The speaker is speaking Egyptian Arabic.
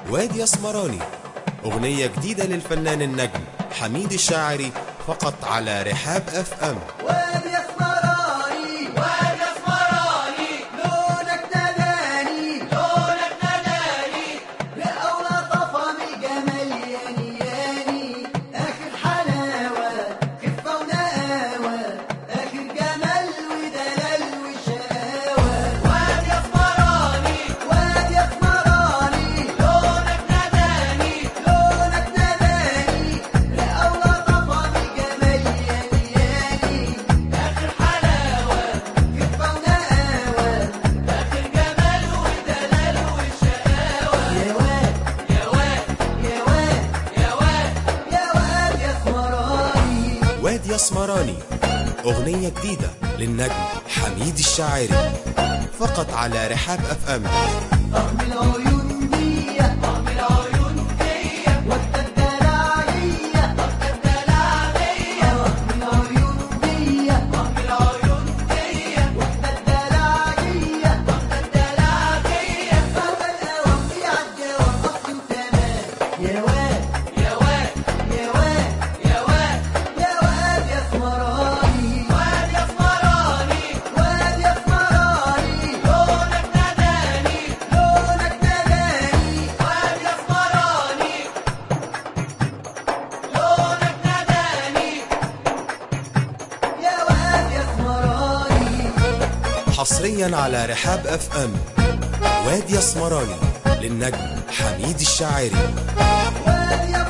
وادي اسمراني أغنية جديدة للفنان النجم حميد الشاعري فقط على رحاب اف ام وادي اسمراني وادي اسمراني لونك ناداني لونك ناداني لأولى طفى من الجمال ياني ياني آخر حلاوة خفة ونقاوة آخر جمال ودلال وشقاوة وادي اسمراني وادي اسمراني لونك ناداني لونك ناداني لأولى طفى من الجمال ياني ياني اخر حلاوه خفة ونقاوة اخر جمال ودلال وشقاوه يا واد يا واد يا واد يا واد يا واد يا اسمراني وادي اسمراني أغنية جديدة للنجم حميد الشاعري فقط على رحاب اف ام طعم العيون دي طعم العيون دي وقت الدلعية الدلعيه طعم العيون دي طعم العيون دي وقت الدلعية الدلعيه بعد الأوام في عالجواب أصل وتمام يا واد يا واد يا واد يا واد يا واد يا اسمراني وادي اسمراني واد يا اسمراني لونك ناداني لونك ناداني وادي اسمراني لونك ناداني يا واد يا اسمراني حصريا على رحاب اف ام وادي اسمراني للنجم حميد الشاعري واد يا